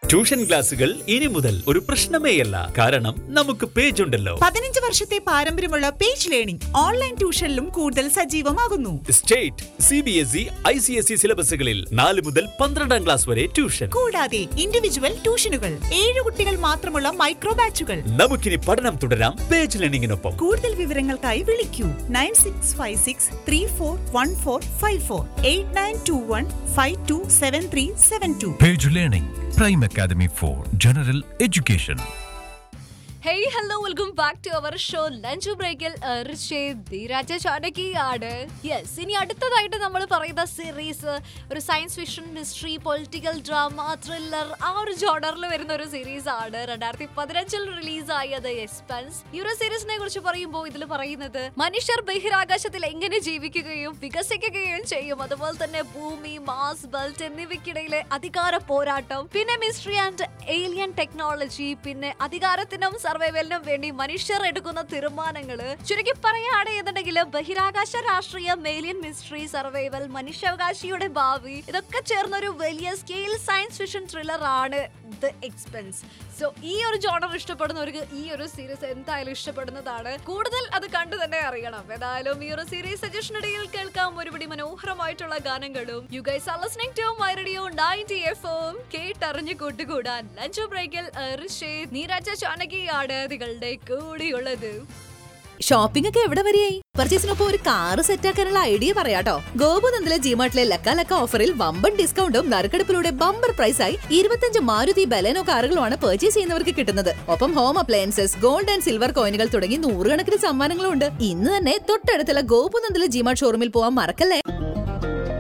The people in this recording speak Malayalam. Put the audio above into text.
ട്യൂഷൻ ക്ലാസുകൾ ഇനി മുതൽ ഒരു പ്രശ്നമേയല്ല കാരണം നമുക്ക് പേജ് ഉണ്ടല്ലോ പതിനഞ്ച് വർഷത്തെ പാരമ്പര്യമുള്ള പേജ് ലേണിംഗ് ഓൺലൈൻ ട്യൂഷനിലും കൂടുതൽ സജീവമാകുന്നു state C B S E I C S E സിലബസുകളിൽ നാല് മുതൽ പന്ത്രണ്ടാം ക്ലാസ് വരെ ട്യൂഷൻ കൂടാതെ ഇൻഡിവിജ്വൽ ട്യൂഷനുകൾ ഏഴ് കുട്ടികൾ മാത്രമുള്ള മൈക്രോ ബാച്ചുകൾ നമുക്കിനി പഠനം തുടരാം പേജ് ലേണിംഗിനൊപ്പം കൂടുതൽ വിവരങ്ങൾക്കായി വിളിക്കൂ nine six five six three four one four five four eight nine two one five two seven three seven two Page Learning, Prime Academy for General Education. Hey hello welcome back to our show lunch ബ്രേക്കിൽ ധീരാജ ചാടകിയാണ് യെസ് ഇനി അടുത്തതായിട്ട് നമ്മൾ പറയുന്ന സീരീസ് ഒരു science fiction mystery political drama thriller ആ ഒരു ജോണറിൽ വരുന്ന ഒരു സീരീസ് ആണ് രണ്ടായിരത്തി പതിനഞ്ചിൽ റിലീസ് ആയത് എക്സ്പെൻസ് ഈ ഒരു സീരീസിനെ കുറിച്ച് പറയുമ്പോൾ ഇതിൽ പറയുന്നത് മനുഷ്യർ ബഹിരാകാശത്തിൽ എങ്ങനെ ജീവിക്കുകയും വികസിക്കുകയും ചെയ്യും അതുപോലെ തന്നെ ഭൂമി മാസ് ബെൽറ്റ് എന്നിവയ്ക്കിടയിലെ അധികാര പോരാട്ടം പിന്നെ മിസ്റ്ററി ആൻഡ് ഏലിയൻ ടെക്നോളജി പിന്നെ അധികാരത്തിനും സർവൈവലിനും വേണ്ടി മനുഷ്യർ എടുക്കുന്ന തീരുമാനങ്ങള് ചുരുക്കി പറയുകയാണ് എന്നുണ്ടെങ്കിൽ ബഹിരാകാശ രാഷ്ട്രീയം ഏലിയൻ മിസ്റ്ററി സർവൈവൽ മനുഷ്യാവകാശിയുടെ ഭാവി ഇതൊക്കെ ചേർന്ന ഒരു വലിയ സ്കെയിൽ സയൻസ് ഫിക്ഷൻ ത്രില്ലർ ആണ് ദ എക്സ്പെൻസ് സോ ഈ ഒരു ജോണർ ഇഷ്ടപ്പെടുന്നവർക്ക് ഈ ഒരു സീരീസ് എന്തായാലും ഇഷ്ടപ്പെടുന്നതാണ് കൂടുതൽ അത് കണ്ടു തന്നെ അറിയണം ഏതായാലും ഈ ഒരു സീരീസ് സജഷനിടയിൽ കേൾക്കാം ഒരുപടി മനോഹരമായിട്ടുള്ള ഗാനങ്ങളും you guys are listening to my radio 90 FM കേട്ടറിഞ്ഞു കൂട്ടുകൂടാൻ ലഞ്ച് ബ്രേക്കിൽ ഋഷേദ് നീരാജ ചാനകിയാണ് നിങ്ങളുടെ കൂടിയുള്ളത് ഷോപ്പിംഗ് ഒക്കെ എവിടെ വരെയായി പർച്ചേസിനൊപ്പം ഒരു കാറ് സെറ്റാക്കാനുള്ള ഐഡിയ പറയാട്ടോ ഗോപുനന്ദിലെ ജിമാർട്ടിലെ ലക്ക ലക്ക ഓഫറിൽ വമ്പൻ ഡിസ്കൗണ്ടും നറുക്കെടുപ്പിലൂടെ ബമ്പർ പ്രൈസായി ഇരുപത്തഞ്ച് മാരുതി ബലേനോ കാറുകളുമാണ് പർച്ചേസ് ചെയ്യുന്നവർക്ക് കിട്ടുന്നത് ഒപ്പം home appliances gold and silver കോയിനുകൾ തുടങ്ങി നൂറുകണക്കിന് സമ്മാനങ്ങളും ഉണ്ട് ഇന്ന് തന്നെ തൊട്ടടുത്തുള്ള ഗോപുനന്ദിലെ ജിമാർട്ട് ഷോറൂമിൽ പോകാൻ മറക്കല്ലേ